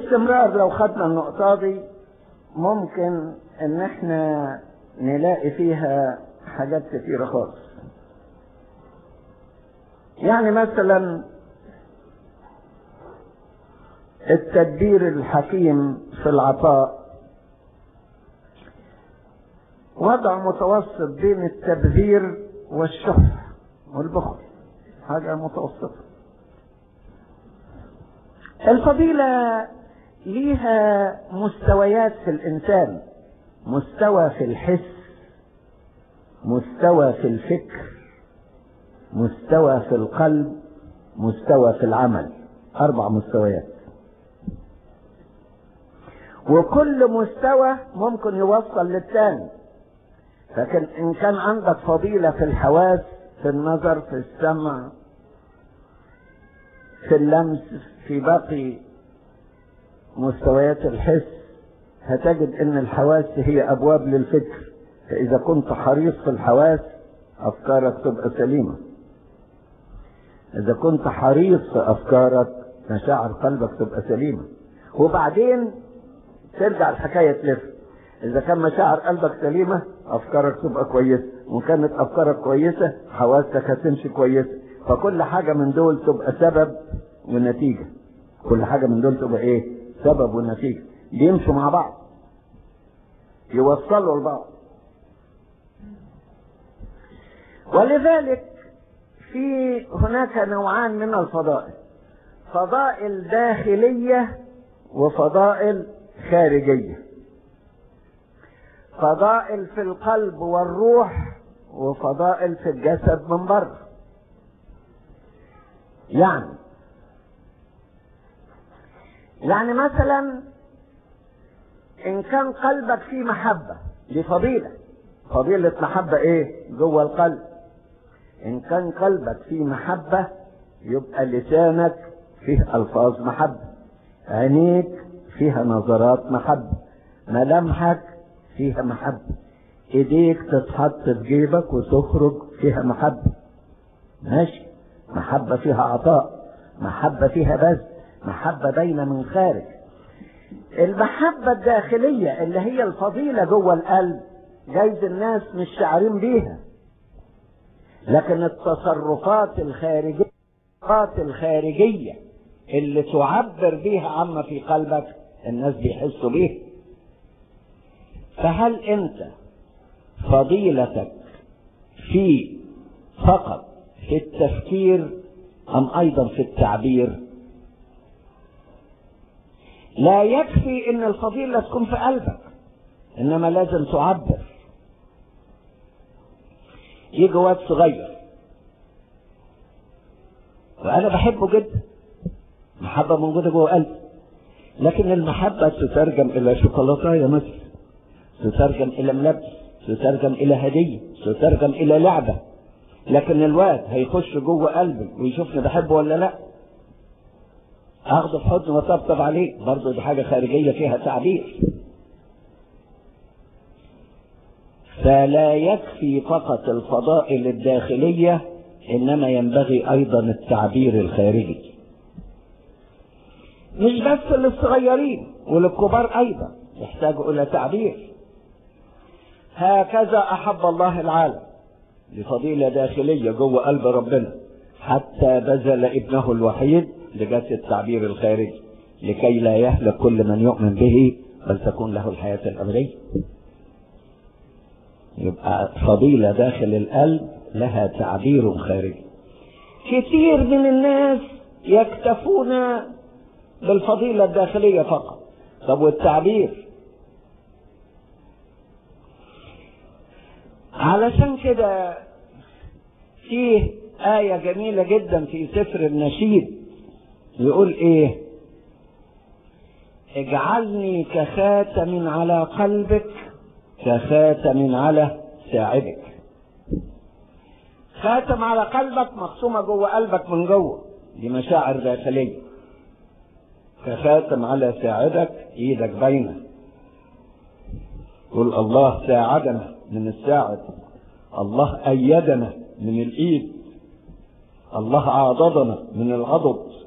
باستمرار لو خدنا النقطة دي ممكن ان احنا نلاقي فيها حاجات كتيرة خالص يعني مثلا التدبير الحكيم في العطاء وضع متوسط بين التبذير والشح والبخل حاجة متوسطة الفضيلة ليها مستويات في الإنسان مستوى في الحس مستوى في الفكر مستوى في القلب مستوى في العمل أربع مستويات وكل مستوى ممكن يوصل للثاني لكن إن كان عندك فضيلة في الحواس في النظر في السمع في اللمس في باقي مستويات الحس هتجد ان الحواس هي ابواب للفكر فاذا كنت حريص في الحواس افكارك تبقى سليمه اذا كنت حريص في افكارك مشاعر قلبك تبقى سليمه وبعدين ترجع الحكايه تلف اذا كان مشاعر قلبك سليمه افكارك تبقى كويسه وكانت افكارك كويسه حواسك هتمشي كويسه فكل حاجه من دول تبقى سبب ونتيجه كل حاجه من دول تبقى ايه سبب ونتيجه بيمشوا مع بعض يوصلوا لبعض ولذلك في هناك نوعان من الفضائل فضائل داخليه وفضائل خارجيه فضائل في القلب والروح وفضائل في الجسد من بره يعني يعني مثلا ان كان قلبك فيه محبة دي فضيلة فضيلة محبة ايه جوه القلب ان كان قلبك فيه محبة يبقى لسانك فيه الفاظ محبة عينيك فيها نظرات محبة ملامحك فيها محبة ايديك تتحط في جيبك وتخرج فيها محبة ماشي محبة فيها عطاء محبة فيها بذل محبة باينة من خارج المحبة الداخلية اللي هي الفضيلة جوه القلب جايز الناس مش شاعرين بيها لكن التصرفات الخارجية التصرفات الخارجية اللي تعبر بيها عما في قلبك الناس بيحسوا بيها فهل انت فضيلتك في فقط في التفكير ام ايضا في التعبير لا يكفي ان الفضيلة تكون في قلبك انما لازم تعبر يجي واد صغير وانا بحبه جدا محبة موجودة جوه قلبي لكن المحبة تترجم الى شوكولاتاية مثلا تترجم الى ملبس تترجم الى هدية تترجم الى لعبة لكن الواد هيخش جوه قلبي ويشوفني بحبه ولا لا اخده في حضني وطبطب عليه برضه دي حاجه خارجيه فيها تعبير فلا يكفي فقط الفضائل الداخليه انما ينبغي ايضا التعبير الخارجي مش بس للصغيرين وللكبار ايضا يحتاجوا الى تعبير هكذا احب الله العالم بفضيله داخليه جوه قلب ربنا حتى بذل ابنه الوحيد لجس التعبير الخارجي لكي لا يهلك كل من يؤمن به بل تكون له الحياة الأبدية يبقى فضيلة داخل القلب لها تعبير خارجي كثير من الناس يكتفون بالفضيلة الداخلية فقط طب والتعبير علشان كده فيه آية جميلة جدا في سفر النشيد يقول ايه اجعلني كخاتم على قلبك كخاتم على ساعدك خاتم على قلبك مقسومة جوه قلبك من جوه دي مشاعر داخلية كخاتم على ساعدك ايدك باينة قل الله ساعدنا من الساعد الله أيدنا من الإيد الله عاضدنا من العضد